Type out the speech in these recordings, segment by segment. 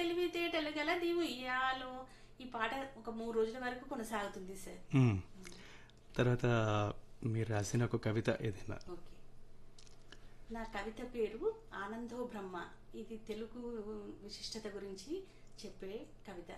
తెలివితేటలు గల ఉయ్యాలో ఈ పాట ఒక మూడు రోజుల వరకు కొనసాగుతుంది సార్ మ్మ్. తర్వాత మీరు రాసిన ఒక కవిత ఏదైనా ఓకే నా కవిత పేరు ఆనందో బ్రహ్మ ఇది తెలుగు విశిష్టత గురించి చెప్పే కవిత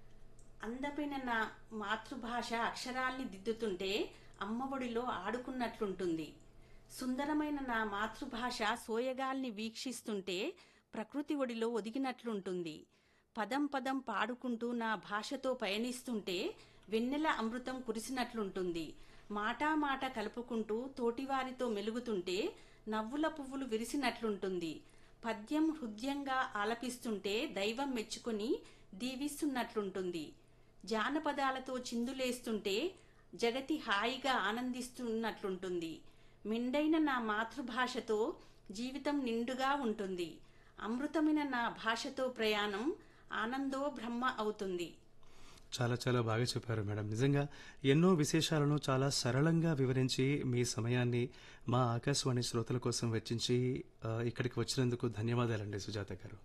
అందమైన నా మాతృభాష అక్షరాల్ని దిద్దుతుంటే అమ్మఒడిలో ఆడుకున్నట్లుంటుంది సుందరమైన నా మాతృభాష సోయగాల్ని వీక్షిస్తుంటే ప్రకృతి ఒడిలో ఒదిగినట్లుంటుంది పదం పదం పాడుకుంటూ నా భాషతో పయనిస్తుంటే వెన్నెల అమృతం కురిసినట్లుంటుంది మాటా మాట కలుపుకుంటూ తోటివారితో మెలుగుతుంటే నవ్వుల పువ్వులు విరిసినట్లుంటుంది పద్యం హృదయంగా ఆలపిస్తుంటే దైవం మెచ్చుకొని దీవిస్తున్నట్లుంటుంది జానపదాలతో చిందులేస్తుంటే జగతి హాయిగా ఆనందిస్తున్నట్లుంటుంది మెండైన నా మాతృభాషతో జీవితం నిండుగా ఉంటుంది అమృతమైన నా భాషతో ప్రయాణం ఆనందో బ్రహ్మ అవుతుంది చాలా చాలా బాగా చెప్పారు మేడం నిజంగా ఎన్నో విశేషాలను చాలా సరళంగా వివరించి మీ సమయాన్ని మా ఆకాశవాణి శ్రోతల కోసం వెచ్చించి ఆ, ఇక్కడికి వచ్చినందుకు ధన్యవాదాలండి సుజాత గారు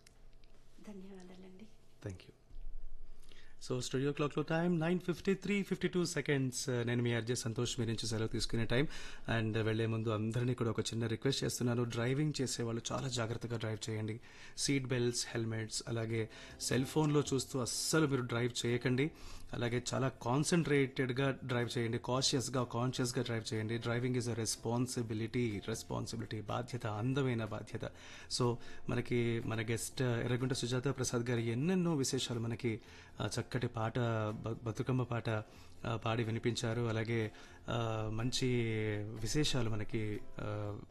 ధన్యవాదాలండి థ్యాంక్ యూ సో స్టూడియో క్లాక్లో time nine fifty three fifty two seconds నేను మీ అర్జే సంతోష్ మీ నుంచి సెలవు తీసుకునే టైం అండ్ వెళ్లే ముందు అందరినీ కూడా ఒక చిన్న రిక్వెస్ట్ చేస్తున్నాను డ్రైవింగ్ చేసే వాళ్ళు చాలా జాగ్రత్తగా డ్రైవ్ చేయండి సీట్ బెల్ట్స్ హెల్మెట్స్ అలాగే సెల్ ఫోన్లో చూస్తూ అస్సలు మీరు డ్రైవ్ చేయకండి అలాగే చాలా కాన్సన్ట్రేటెడ్గా డ్రైవ్ చేయండి కాషియస్గా కాన్షియస్గా డ్రైవ్ చేయండి driving is a responsibility responsibility బాధ్యత అందమైన బాధ్యత సో మనకి మన గెస్ట్ ఎర్రగుంట సుజాత ప్రసాద్ గారు ఎన్నెన్నో విశేషాలు మనకి ఆ, చక్కటి పాట బ- బతుకమ్మ పాట ఆ, పాడి వినిపించారు అలాగే ఆ, మంచి విశేషాలు మనకి ఆ,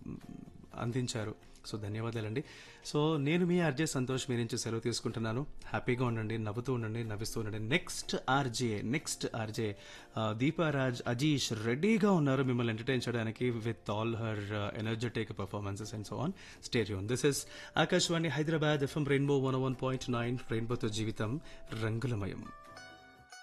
అందించారు సో ధన్యవాదాలండి సో నేను మీ ఆర్జే సంతోష్ మీ నుంచి సెలవు తీసుకుంటున్నాను హ్యాపీగా ఉండండి నవ్వుతూ ఉండండి నవ్విస్తూ ఉండండి next RJ next RJ Deeparaj Ajeesh రెడీగా ఉన్నారు మిమ్మల్ని ఎంటర్టైన్ చేయడానికి with all her energetic performances and so on stay tuned this is Akashvani Hyderabad FM rainbow one one point nine రెయిన్బోతో జీవితం రంగులమయం